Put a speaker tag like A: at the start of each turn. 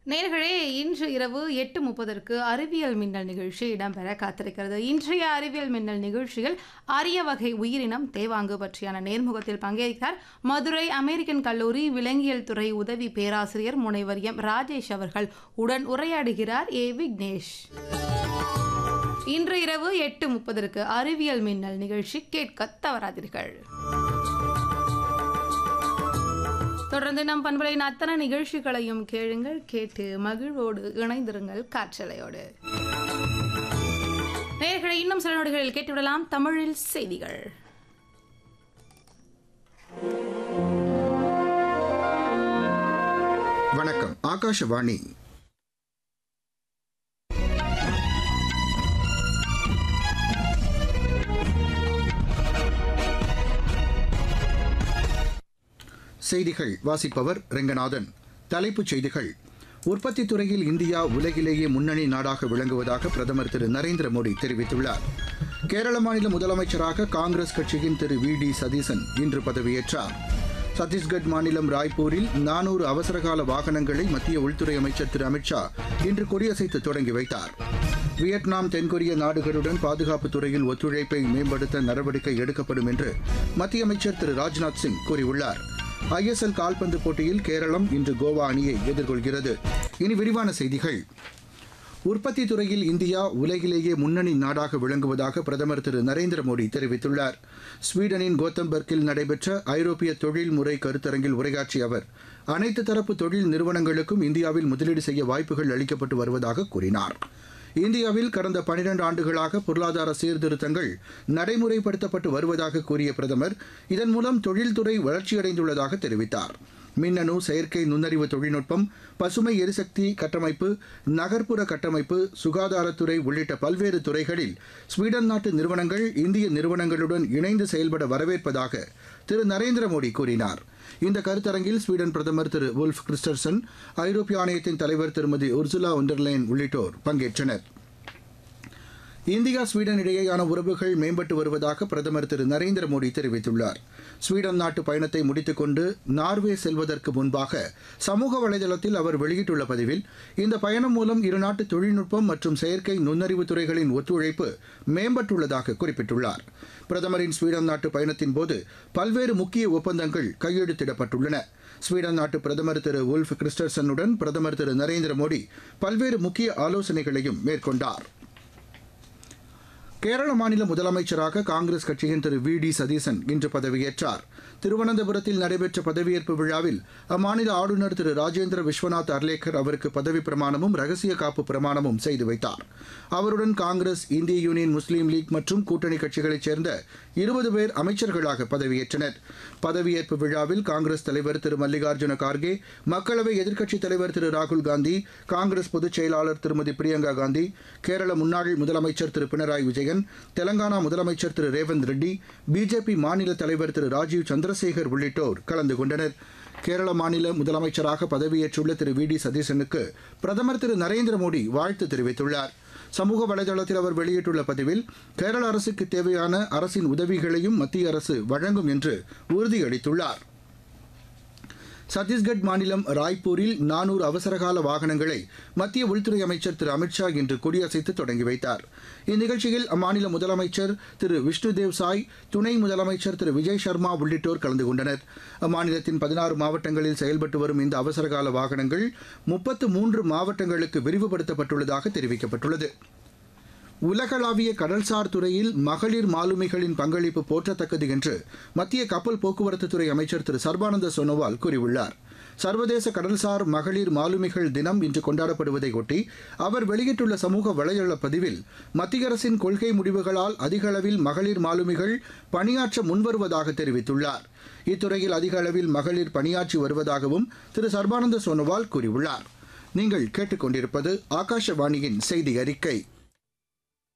A: நேர்களே இன்று இரவு எட்டு முப்பதற்கு அறிவியல் மின்னல் நிகழ்ச்சி இடம்பெற காத்திருக்கிறது இன்றைய அறிவியல் மின்னல் நிகழ்ச்சியில் அரிய வகை உயிரினம் தேவாங்கு பற்றியான நேர்முகத்தில் பங்கேற்கிறார் மதுரை அமெரிக்கன் கல்லூரி விலங்கியல் துறை உதவி பேராசிரியர் முனைவர் எம் ராஜேஷ் அவர்கள் உடன் உரையாடுகிறார் ஏ விக்னேஷ் இன்று இரவு எட்டு முப்பதற்கு அறிவியல் மின்னல் நிகழ்ச்சி கேட்க தவறாதீர்கள் தொடர்ந்து நம் பண்பலையின் அத்தனை நிகழ்ச்சிகளையும் கேளுங்கள் கேட்டு மகிழ்வோடு இணைந்திருங்கள் காற்றலையோடு நேர்களை இன்னும் சில நொடிகளில் கேட்டுவிடலாம் தமிழில் செய்திகள்
B: வணக்கம் ஆகாஷவாணி செய்திகள் வாசிப்பவர் ரெங்கநாதன் தலைப்புச் செய்திகள் உற்பத்தி துறையில் இந்தியா உலகிலேயே முன்னணி நாடாக விளங்குவதாக பிரதமர் திரு நரேந்திர மோடி தெரிவித்துள்ளார் கேரள மாநில முதலமைச்சராக காங்கிரஸ் கட்சியின் திரு வி டி சதீசன் இன்று பதவியேற்றார் சத்தீஸ்கட் மாநிலம் ராய்ப்பூரில் நானூறு அவசரகால வாகனங்களை மத்திய உள்துறை அமைச்சர் திரு அமித்ஷா இன்று கொடியசைத்து தொடங்கி வைத்தார் வியட்நாம் தென்கொரிய நாடுகளுடன் பாதுகாப்பு துறையில் ஒத்துழைப்பை மேம்படுத்த நடவடிக்கை எடுக்கப்படும் என்று மத்திய அமைச்சர் திரு ராஜ்நாத் சிங் கூறியுள்ளார் ஐஎஸ்எல் கால்பந்து போட்டியில் கேரளம் இன்று கோவா அணியை எதிர்கொள்கிறது இனி விரிவான செய்திகள் உற்பத்தி துறையில் இந்தியா உலகிலேயே முன்னணி நாடாக விளங்குவதாக பிரதமர் திரு நரேந்திர மோடி தெரிவித்துள்ளார் ஸ்வீடனின் கோத்தம்பர்க்கில் நடைபெற்ற ஐரோப்பிய தொழில்முறை கருத்தரங்கில் உரையாற்றிய அவர் அனைத்து தரப்பு தொழில் நிறுவனங்களுக்கும் இந்தியாவில் முதலீடு செய்ய வாய்ப்புகள் அளிக்கப்பட்டு வருவதாக கூறினார் இந்தியாவில் கடந்த பனிரெண்டு ஆண்டுகளாக பொருளாதார சீர்திருத்தங்கள் நடைமுறைப்படுத்தப்பட்டு வருவதாக கூறிய பிரதமர் இதன் மூலம் தொழில்துறை வளர்ச்சியடைந்துள்ளதாக தெரிவித்தார் மின்னணு செயற்கை நுண்ணறிவு தொழில்நுட்பம் பசுமை எரிசக்தி கட்டமைப்பு நகர்ப்புற கட்டமைப்பு சுகாதாரத்துறை உள்ளிட்ட பல்வேறு துறைகளில் ஸ்வீடன் நாட்டு நிறுவனங்கள் இந்திய நிறுவனங்களுடன் இணைந்து செயல்பட வரவேற்பதாக திரு நரேந்திர மோடி கூறினார் இந்த கருத்தரங்கில் ஸ்வீடன் பிரதமர் திரு உல்ஃப் கிறிஸ்டர்சன் ஐரோப்பிய ஆணையத்தின் தலைவர் திருமதி உர்சுலா ஒண்டர்லைன் உள்ளிட்டோர் பங்கேற்றனர் இந்தியா ஸ்வீடன் இடையேயான உறவுகள் மேம்பட்டு வருவதாக பிரதமர் திரு நரேந்திர மோடி தெரிவித்துள்ளார் ஸ்வீடன் நாட்டு பயணத்தை முடித்துக்கொண்டு நார்வே செல்வதற்கு முன்பாக சமூக வலைதளத்தில் அவர் வெளியிட்டுள்ள பதிவில் இந்த பயணம் மூலம் இருநாட்டு தொழில்நுட்பம் மற்றும் செயற்கை நுண்ணறிவு துறைகளின் ஒத்துழைப்பு மேம்பட்டுள்ளதாக குறிப்பிட்டுள்ளார் பிரதமரின் ஸ்வீடன் நாட்டு பயணத்தின் போது பல்வேறு முக்கிய ஒப்பந்தங்கள் கையெழுத்திடப்பட்டுள்ளன ஸ்வீடன் நாட்டு பிரதமர் திரு உல்ஃப் கிறிஸ்டர்சனுடன் பிரதமர் திரு நரேந்திர மோடி பல்வேறு முக்கிய ஆலோசனைகளையும் மேற்கொண்டார் கேரள மாநில முதலமைச்சராக காங்கிரஸ் கட்சியின் திரு வி டி சதீசன் இன்று பதவியேற்றார் திருவனந்தபுரத்தில் நடைபெற்ற பதவியேற்பு விழாவில் அம்மாநில ஆளுநர் திரு ராஜேந்திர விஸ்வநாத் அர்லேக்கர் அவருக்கு பதவி பிரமாணமும் ரகசிய காப்பு பிரமாணமும் செய்து வைத்தார் அவருடன் காங்கிரஸ் இந்திய யூனியன் முஸ்லீம் லீக் மற்றும் கூட்டணி கட்சிகளைச் சேர்ந்த இருபது பேர் அமைச்சர்களாக பதவியேற்றனர் பதவியேற்பு விழாவில் காங்கிரஸ் தலைவர் திரு மல்லிகார்ஜுன கார்கே மக்களவை எதிர்க்கட்சித் தலைவர் திரு ராகுல் காந்தி காங்கிரஸ் பொதுச் செயலாளர் திருமதி பிரியங்கா காந்தி கேரள முன்னாள் முதலமைச்சர் திரு பினராயி விஜயன் தெலங்கானா முதலமைச்சர் திரு ரேவந்த் ரெட்டி பிஜேபி மாநில தலைவர் திரு ராஜீவ் சந்திரசேகர் உள்ளிட்டோர் கலந்து கொண்டனர் கேரள மாநில முதலமைச்சராக பதவியேற்றுள்ள திரு வி டி சதீசனுக்கு பிரதமர் திரு நரேந்திர மோடி வாழ்த்து தெரிவித்துள்ளார் சமூக வலைதளத்தில் அவர் வெளியிட்டுள்ள பதிவில் கேரள அரசுக்கு தேவையான அரசின் உதவிகளையும் மத்திய அரசு வழங்கும் என்று உறுதியளித்துள்ளார் சத்தீஸ்கட் மாநிலம் ராய்ப்பூரில் நானூறு அவசரகால வாகனங்களை மத்திய உள்துறை அமைச்சர் திரு அமித்ஷா இன்று கொடியசைத்து தொடங்கி வைத்தார் இந்நிகழ்ச்சியில் அம்மாநில முதலமைச்சர் திரு விஷ்ணுதேவ் சாய் துணை முதலமைச்சர் திரு விஜய் சர்மா உள்ளிட்டோர் கலந்து கொண்டனர் அம்மாநிலத்தின் பதினாறு மாவட்டங்களில் செயல்பட்டு வரும் இந்த அவசரகால வாகனங்கள் முப்பத்து மூன்று மாவட்டங்களுக்கு விரிவுபடுத்தப்பட்டுள்ளதாக தெரிவிக்கப்பட்டுள்ளது உலகளாவிய கடல்சார் துறையில் மகளிர் மாலுமிகளின் பங்களிப்பு போற்றத்தக்கது என்று மத்திய கப்பல் போக்குவரத்துத்துறை அமைச்சர் திரு சர்பானந்த சோனோவால் கூறியுள்ளார் சர்வதேச கடல்சார் மகளிர் மாலுமிகள் தினம் இன்று கொண்டாடப்படுவதை ஒட்டி அவர் வெளியிட்டுள்ள சமூக வலைதள பதிவில் மத்திய அரசின் கொள்கை முடிவுகளால் அதிக அளவில் மகளிர் மாலுமிகள் பணியாற்ற முன்வருவதாக தெரிவித்துள்ளார் இத்துறையில் அதிக அளவில் மகளிர் பணியாற்றி வருவதாகவும் திரு சர்பானந்த சோனோவால் கூறியுள்ளார் நீங்கள் கேட்டுக்கொண்டிருப்பது ஆகாஷவாணியின் செய்தி அறிக்கை